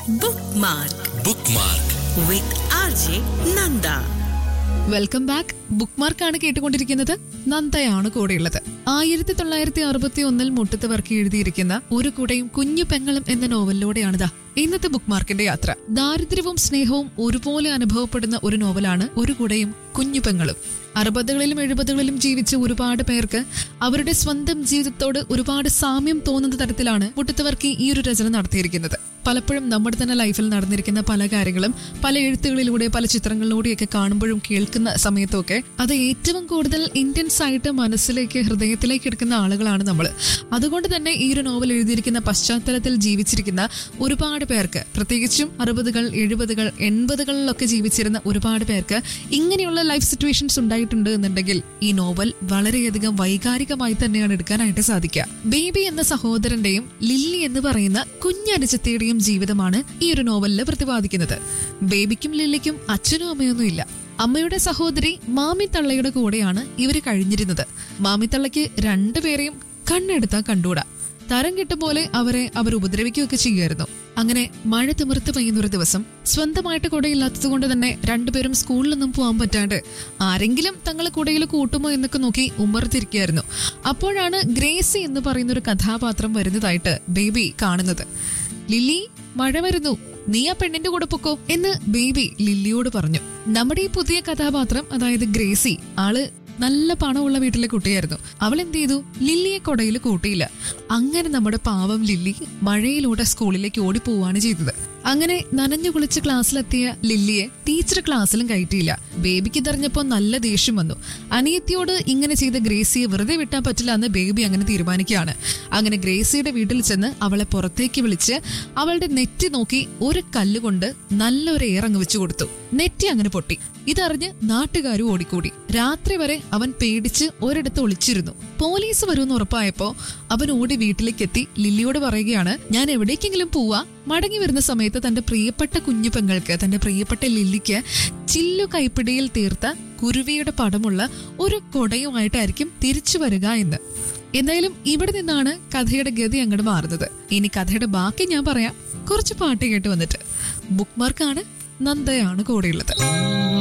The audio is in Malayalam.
Bookmark bookmark with RJ Nanda. Welcome back ബുക്ക് മാർക്കാണ് കേട്ടുകൊണ്ടിരിക്കുന്നത് നന്ദയാണ് കൂടെയുള്ളത് ആയിരത്തി തൊള്ളായിരത്തി അറുപത്തി ഒന്നിൽ മുട്ടത്ത് വർക്കി എഴുതിയിരിക്കുന്ന ഒരു കൂടെയും കുഞ്ഞു പെങ്ങളും എന്ന നോവലിലൂടെയാണിതാ ഇന്നത്തെ ബുക്ക് മാർക്കിന്റെ യാത്ര ദാരിദ്ര്യവും സ്നേഹവും ഒരുപോലെ അനുഭവപ്പെടുന്ന ഒരു നോവലാണ് ഒരു കൂടെയും കുഞ്ഞു പെങ്ങളും അറുപതുകളിലും എഴുപതുകളിലും ജീവിച്ച ഒരുപാട് പേർക്ക് അവരുടെ സ്വന്തം ജീവിതത്തോട് ഒരുപാട് സാമ്യം തോന്നുന്ന തരത്തിലാണ് മുട്ടത്തുവർക്കി ഈ ഒരു രചന നടത്തിയിരിക്കുന്നത് പലപ്പോഴും നമ്മുടെ തന്നെ ലൈഫിൽ നടന്നിരിക്കുന്ന പല കാര്യങ്ങളും പല എഴുത്തുകളിലൂടെ പല ചിത്രങ്ങളിലൂടെയൊക്കെ കാണുമ്പോഴും കേൾക്കുന്ന സമയത്തൊക്കെ അത് ഏറ്റവും കൂടുതൽ ഇന്റൻസ് ആയിട്ട് മനസ്സിലേക്ക് ഹൃദയത്തിലേക്ക് എടുക്കുന്ന ആളുകളാണ് നമ്മൾ അതുകൊണ്ട് തന്നെ ഈ ഒരു നോവൽ എഴുതിയിരിക്കുന്ന പശ്ചാത്തലത്തിൽ ജീവിച്ചിരിക്കുന്ന ഒരുപാട് പേർക്ക് പ്രത്യേകിച്ചും അറുപതുകൾ എഴുപതുകൾ എൺപതുകളിലൊക്കെ ജീവിച്ചിരുന്ന ഒരുപാട് പേർക്ക് ഇങ്ങനെയുള്ള ലൈഫ് സിറ്റുവേഷൻസ് ഉണ്ടായിട്ടുണ്ട് എന്നുണ്ടെങ്കിൽ ഈ നോവൽ വളരെയധികം വൈകാരികമായി തന്നെയാണ് എടുക്കാനായിട്ട് സാധിക്കുക ബേബി എന്ന സഹോദരന്റെയും ലില്ലി എന്ന് പറയുന്ന കുഞ്ഞനുജത്തിയുടെയും ജീവിതമാണ് ഈ ഒരു നോവലിൽ പ്രതിപാദിക്കുന്നത് ബേബിക്കും ലില്ലിക്കും അച്ഛനും അമ്മയൊന്നും ഇല്ല അമ്മയുടെ സഹോദരി മാമിത്തള്ളയുടെ കൂടെയാണ് ഇവര് കഴിഞ്ഞിരുന്നത് മാമിത്തള്ളയ്ക്ക് രണ്ടുപേരെയും കണ്ണെടുത്താൽ കണ്ടൂടാ തരം കിട്ടും പോലെ അവരെ അവർ ഉപദ്രവിക്കുകയൊക്കെ ചെയ്യുമായിരുന്നു അങ്ങനെ മഴ തിമിർത്ത് പെയ്യുന്ന ഒരു ദിവസം സ്വന്തമായിട്ട് കുടയില്ലാത്തത് കൊണ്ട് തന്നെ രണ്ടുപേരും സ്കൂളിലൊന്നും പോകാൻ പറ്റാണ്ട് ആരെങ്കിലും തങ്ങളെ കുടയിൽ കൂട്ടുമോ എന്നൊക്കെ നോക്കി ഉമ്മർത്തിരിക്കുകയായിരുന്നു അപ്പോഴാണ് ഗ്രേസി എന്ന് പറയുന്ന ഒരു കഥാപാത്രം വരുന്നതായിട്ട് ബേബി കാണുന്നത് ലില്ലി മഴ വരുന്നു നീ ആ പെണ്ണിന്റെ കൂടെ പൊക്കോ എന്ന് ബേബി ലില്ലിയോട് പറഞ്ഞു നമ്മുടെ ഈ പുതിയ കഥാപാത്രം അതായത് ഗ്രേസി ആള് നല്ല പണമുള്ള വീട്ടിലെ കുട്ടിയായിരുന്നു അവൾ എന്ത് ചെയ്തു ലില്ലിയെ കൊടയിൽ കൂട്ടിയില്ല അങ്ങനെ നമ്മുടെ പാവം ലില്ലി മഴയിലൂടെ സ്കൂളിലേക്ക് ഓടിപ്പോവാണ് ചെയ്തത് അങ്ങനെ നനഞ്ഞു കുളിച്ച് ക്ലാസ്സിലെത്തിയ ലില്ലിയെ ടീച്ചർ ക്ലാസ്സിലും കയറ്റിയില്ല ബേബിക്ക് തെറിഞ്ഞപ്പോ നല്ല ദേഷ്യം വന്നു അനിയത്തിയോട് ഇങ്ങനെ ചെയ്ത ഗ്രേസിയെ വെറുതെ വിട്ടാൻ പറ്റില്ല എന്ന് ബേബി അങ്ങനെ തീരുമാനിക്കുകയാണ് അങ്ങനെ ഗ്രേസിയുടെ വീട്ടിൽ ചെന്ന് അവളെ പുറത്തേക്ക് വിളിച്ച് അവളുടെ നെറ്റി നോക്കി ഒരു കല്ലുകൊണ്ട് നല്ലൊരു ഏറങ്ങ് വെച്ചു കൊടുത്തു നെറ്റി അങ്ങനെ പൊട്ടി ഇതറിഞ്ഞ് നാട്ടുകാരും ഓടിക്കൂടി രാത്രി വരെ അവൻ പേടിച്ച് ഒരിടത്ത് ഒളിച്ചിരുന്നു പോലീസ് വരുമെന്ന് ഉറപ്പായപ്പോ അവൻ ഓടി വീട്ടിലേക്ക് എത്തി ലില്ലിയോട് പറയുകയാണ് ഞാൻ എവിടേക്കെങ്കിലും പോവാ മടങ്ങി വരുന്ന സമയത്ത് തന്റെ പ്രിയപ്പെട്ട കുഞ്ഞു പെങ്ങൾക്ക് തന്റെ പ്രിയപ്പെട്ട ലില്ലിക്ക് ചില്ലു കൈപ്പിടിയിൽ തീർത്ത കുരുവിയുടെ പടമുള്ള ഒരു കൊടയുമായിട്ടായിരിക്കും തിരിച്ചു വരിക എന്ന് എന്തായാലും ഇവിടെ നിന്നാണ് കഥയുടെ ഗതി അങ്ങോട്ട് മാറുന്നത് ഇനി കഥയുടെ ബാക്കി ഞാൻ പറയാം കുറച്ച് പാട്ട് കേട്ട് വന്നിട്ട് ബുക്ക് മാർക്കാണ് നന്ദയാണ് കൂടെയുള്ളത്